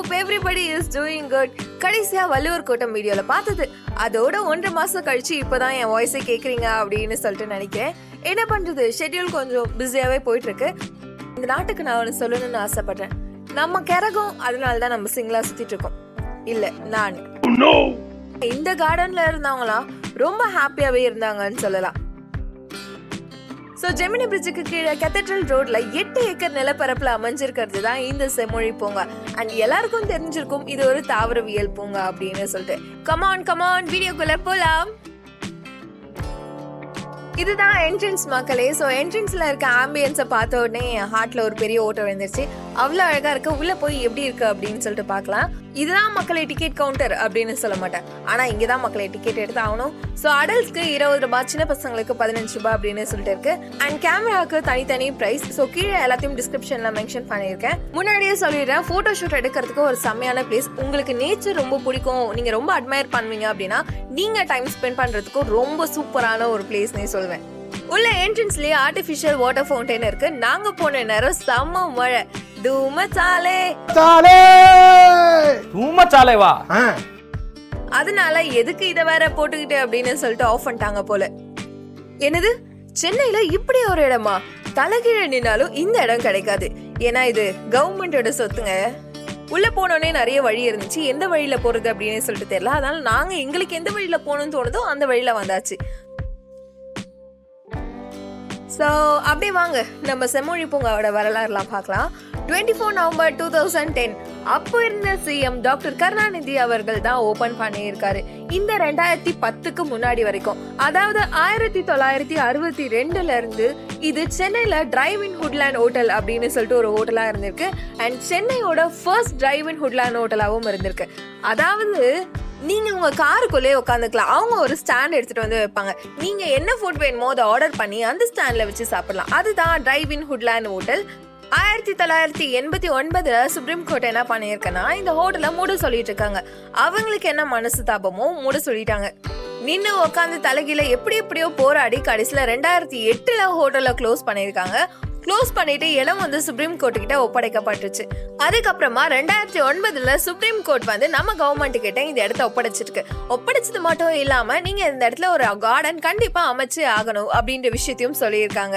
Hope everybody is doing good கடைசியா வள்ளுவர் கோட்டம் வீடியோல பார்த்தது அதோட ஒன்றரை மாசம் கழிச்சு இப்பதான் என் வாய்ஸை கேக்குறீங்க அப்படின்னு சொல்லிட்டு நினைக்கிறேன் என்ன பண்றது ஷெட்யூல் கொஞ்சம் பிஸியாவே போயிட்டு இருக்கு இந்த நாட்டுக்கு நான் ஒன்று சொல்லணும்னு ஆசைப்படுறேன் நம்ம கரகம் அதனால தான் நம்ம சிங்கிளா சுத்திட்டு இருக்கோம் இல்ல நான் இந்த கார்டன்ல இருந்தவங்களாம் ரொம்ப ஹாப்பியாவே இருந்தாங்கன்னு சொல்லலாம் ஸோ ஜெமினி பிரிட்ஜுக்கு கீழே கேத்தட்ரல் ரோட்ல எட்டு ஏக்கர் நிலப்பரப்புல அமைஞ்சிருக்கிறது தான் இந்த செம்மொழி பூங்கா அண்ட் எல்லாருக்கும் தெரிஞ்சிருக்கும் இது ஒரு தாவரவியல் பூங்கா அப்படின்னு சொல்லிட்டு கமான் கமான் வீடியோக்குள்ள போலாம் இதுதான் என்ட்ரன்ஸ் மக்களே ஸோ என்ட்ரன்ஸ்ல இருக்க ஆம்பியன்ஸை பார்த்த உடனே என் ஹார்ட்ல ஒரு பெரிய ஓட்டம் விழுந்துருச்சு அவ்வளோ அழகா இருக்கு உள்ள போய் எப்படி இருக்கு அப்படின்னு சொல்லிட்டு பார்க்கலாம் இதுதான் மக்களை டிக்கெட் கவுண்டர் அப்படின்னு சொல்ல மாட்டேன் ஆனா இங்கே தான் மக்களை டிக்கெட் எடுத்து ஆகணும் ஸோ அடல்ட்ஸ்க்கு இருபது ரூபாய் சின்ன பசங்களுக்கு பதினஞ்சு ரூபாய் அப்படின்னு சொல்லிட்டு இருக்கு அண்ட் கேமராவுக்கு தனித்தனி பிரைஸ் ஸோ கீழே எல்லாத்தையும் டிஸ்கிரிப்ஷன்ல மென்ஷன் பண்ணியிருக்கேன் முன்னாடியே சொல்லிடுறேன் போட்டோ ஷூட் எடுக்கிறதுக்கு ஒரு செம்மையான பிளேஸ் உங்களுக்கு நேச்சர் ரொம்ப பிடிக்கும் நீங்க ரொம்ப அட்மையர் பண்ணுவீங்க அப்படின்னா நீங்க டைம் ஸ்பெண்ட் பண்றதுக்கு ரொம்ப சூப்பரான ஒரு பிளேஸ்னே சொல்லுவேன் உள்ள என்ட்ரன்ஸ்லயே ஆர்டிஃபிஷியல் வாட்டர் ஃபவுண்டைன் இருக்கு நாங்க போன நேரம் செம்ம மழை தூமச்சாலே சாலே தூமச்சாலைவா ஆ, அதனால எதுக்கு இதை வேற போட்டுக்கிட்டு அப்படின்னு சொல்லிட்டு ஆஃப் பண்ணிட்டாங்க போல என்னது சென்னையில இப்படி ஒரு இடமா தலைகீழ நின்னாலும் இந்த இடம் கிடைக்காது ஏன்னா இது கவர்மெண்டோட சொத்துங்க உள்ள போனோடனே நிறைய வழி இருந்துச்சு எந்த வழியில போறது அப்படின்னு சொல்லிட்டு தெரியல அதனால நாங்க எங்களுக்கு எந்த வழியில போகணும்னு தோணுதோ அந்த வழியில வந்தாச்சு ஸோ அப்படியே வாங்க நம்ம செம்மொழி பூங்காவோட வரலாறுலாம் பார்க்கலாம் twenty four November two thousand ten அப்போ இருந்த சிஎம் டாக்டர் கருணாநிதி அவர்கள் தான் ஓபன் பண்ணியிருக்காரு இந்த ரெண்டாயிரத்தி பத்துக்கு முன்னாடி வரைக்கும் அதாவது ஆயிரத்தி தொள்ளாயிரத்தி அறுபத்தி ரெண்டுல இருந்து இது சென்னையில டிரைவ் இன் ஹுட்லேண்ட் ஹோட்டல் அப்படின்னு சொல்லிட்டு ஒரு ஹோட்டலா இருந்திருக்கு அண்ட் சென்னையோட ஃபர்ஸ்ட் டிரைவ் இன் ஹுட்லேண்ட் ஹோட்டலாகவும் இருந்திருக்கு அதாவது நீங்க உங்க காருக்குள்ளே உட்காந்துக்கலாம் அவங்க ஒரு ஸ்டாண்ட் எடுத்துட்டு வந்து வைப்பாங்க நீங்க என்ன ஃபுட் வேணுமோ அதை ஆர்டர் பண்ணி அந்த ஸ்டாண்ட்ல வச்சு சாப்பிடலாம் அதுதான் டிரைவ் இன் ஹுட்லேண்ட் ஹோட்டல் ஆயிரத்தி தொள்ளாயிரத்தி எண்பத்தி ஒன்பதுல சுப்ரீம் கோர்ட் என்ன பண்ணியிருக்கேன்னா இந்த ஹோட்டலை மூட சொல்லிட்டு இருக்காங்க அவங்களுக்கு என்ன மனசு தாபமோ மூட சொல்லிட்டாங்க நின்று உட்காந்து தலைகீழ எப்படி எப்படியோ போராடி கடைசியில் ரெண்டாயிரத்தி எட்டுல ஹோட்டலை க்ளோஸ் பண்ணியிருக்காங்க க்ளோஸ் பண்ணிட்டு இடம் வந்து சுப்ரீம் கோர்ட் கிட்ட ஒப்படைக்கப்பட்டுச்சு அதுக்கப்புறமா ரெண்டாயிரத்தி ஒன்பதுல சுப்ரீம் கோர்ட் வந்து நம்ம கவர்மெண்ட் கிட்ட இந்த இடத்த ஒப்படைச்சிருக்கு ஒப்படைச்சது மட்டும் இல்லாம நீங்க இந்த இடத்துல ஒரு கார்டன் கண்டிப்பா அமைச்சு ஆகணும் அப்படின்ற விஷயத்தையும் சொல்லியிருக்காங்க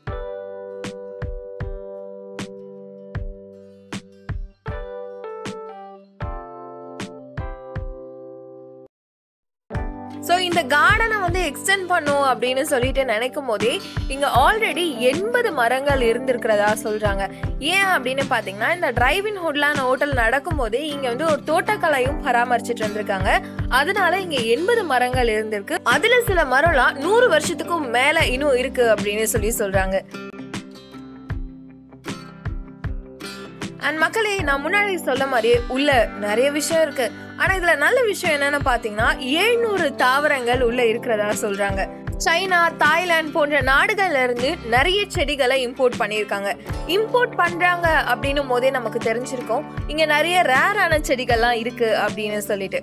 ஸோ இந்த கார்டனை வந்து எக்ஸ்டெண்ட் பண்ணும் அப்படின்னு சொல்லிட்டு நினைக்கும் போதே இங்கே ஆல்ரெடி எண்பது மரங்கள் இருந்திருக்கிறதா சொல்கிறாங்க ஏன் அப்படின்னு பார்த்தீங்கன்னா இந்த டிரைவின் ஹுட்லான ஹோட்டல் நடக்கும் போதே இங்கே வந்து ஒரு தோட்டக்கலையும் பராமரிச்சுட்டு இருந்திருக்காங்க அதனால இங்கே எண்பது மரங்கள் இருந்திருக்கு அதில் சில மரம்லாம் நூறு வருஷத்துக்கும் மேலே இன்னும் இருக்கு அப்படின்னு சொல்லி சொல்கிறாங்க அண்ட் மக்களே நான் முன்னாடி சொல்ல மாதிரியே உள்ள நிறைய விஷயம் இருக்கு ஆனா இதுல நல்ல விஷயம் என்னன்னு பாத்தீங்கன்னா எழுநூறு தாவரங்கள் உள்ள இருக்கிறதா சொல்றாங்க சைனா தாய்லாந்து போன்ற நாடுகள்ல இருந்து நிறைய செடிகளை இம்போர்ட் பண்ணியிருக்காங்க இம்போர்ட் பண்றாங்க அப்படின்னும் போதே நமக்கு தெரிஞ்சிருக்கும் இங்க நிறைய ரேரான செடிகள்லாம் இருக்கு அப்படின்னு சொல்லிட்டு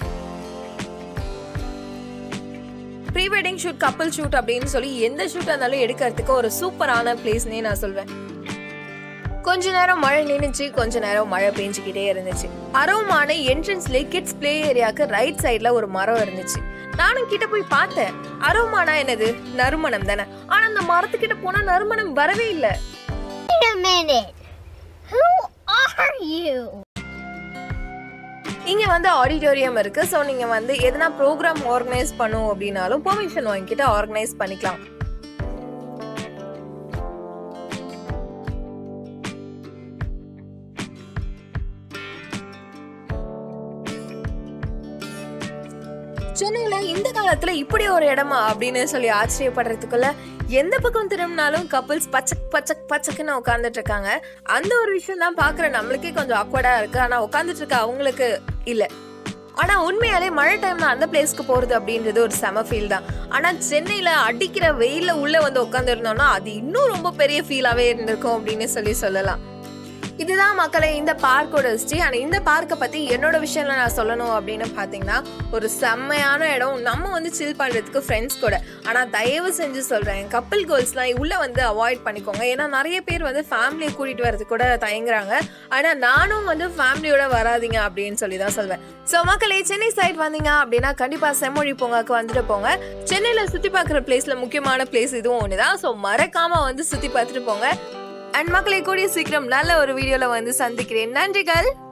ப்ரீ வெட்டிங் ஷூட் கப்பல் ஷூட் அப்படின்னு சொல்லி எந்த ஷூட் இருந்தாலும் எடுக்கிறதுக்கு ஒரு சூப்பரான பிளேஸ்னே நான் சொல்வேன் கொஞ்ச நேரம் மழை நின்னுச்சு கொஞ்ச நேரம் மழை பெஞ்சுக்கிட்டே இருந்துச்சு அரோமான என்ட்ரன்ஸ்ல கிட்ஸ் பிளே ஏரியாக்கு ரைட் சைடுல ஒரு மரம் இருந்துச்சு நானும் கிட்ட போய் பார்த்தேன் அரோமானா என்னது நறுமணம் தானே ஆனா அந்த மரத்துக்கிட்ட போனா நறுமணம் வரவே இல்ல Wait a minute. Who are you? இங்க வந்து ஆடிட்டோரியம் இருக்கு ஸோ நீங்க வந்து எதனா ப்ரோக்ராம் ஆர்கனைஸ் பண்ணும் அப்படின்னாலும் பெர்மிஷன் வாங்கிட்டு ஆர்கனைஸ் பண்ணிக்கலாம் சென்னையில இந்த காலத்துல இப்படி ஒரு இடமா அப்படின்னு சொல்லி ஆச்சரியப்படுறதுக்குள்ள எந்த பக்கம் திரும்பினாலும் கப்பிள்ஸ் பச்சக் பச்சக் பச்சக்குன்னு உட்காந்துட்டு இருக்காங்க அந்த ஒரு விஷயம் தான் பாக்குற நம்மளுக்கே கொஞ்சம் ஆக்வர்டா இருக்கு ஆனா உட்காந்துட்டு இருக்க அவங்களுக்கு இல்ல ஆனா உண்மையாலே மழை டைம்ல அந்த பிளேஸ்க்கு போறது அப்படின்றது ஒரு செம ஃபீல் தான் ஆனா சென்னையில அடிக்கிற வெயில்ல உள்ள வந்து உட்காந்து இருந்தோம்னா அது இன்னும் ரொம்ப பெரிய ஃபீலாவே இருந்திருக்கும் அப்படின்னு சொல்லி சொல்லலாம் இதுதான் மக்களை இந்த பார்க்கோட ஹிஸ்ட்ரி ஆனால் இந்த பார்க்கை பற்றி என்னோட விஷயம்ல நான் சொல்லணும் அப்படின்னு பார்த்தீங்கன்னா ஒரு செம்மையான இடம் நம்ம வந்து சில் பண்ணுறதுக்கு ஃப்ரெண்ட்ஸ் கூட ஆனால் தயவு செஞ்சு சொல்கிறேன் கப்பல் கோல்ஸ்லாம் உள்ளே வந்து அவாய்ட் பண்ணிக்கோங்க ஏன்னா நிறைய பேர் வந்து ஃபேமிலியை கூட்டிகிட்டு வரதுக்கு கூட தயங்குறாங்க ஆனால் நானும் வந்து ஃபேமிலியோட வராதீங்க அப்படின்னு சொல்லி தான் சொல்வேன் ஸோ மக்களே சென்னை சைட் வந்தீங்க அப்படின்னா கண்டிப்பாக செம்மொழி பூங்காக்கு வந்துட்டு போங்க சென்னையில் சுற்றி பார்க்குற பிளேஸில் முக்கியமான பிளேஸ் இதுவும் ஒன்று தான் ஸோ மறக்காமல் வந்து சுற்றி பார்த்துட்டு போங்க அண்ட் மக்களை கூடிய சீக்கிரம் நல்ல ஒரு வீடியோல வந்து சந்திக்கிறேன் நன்றிகள்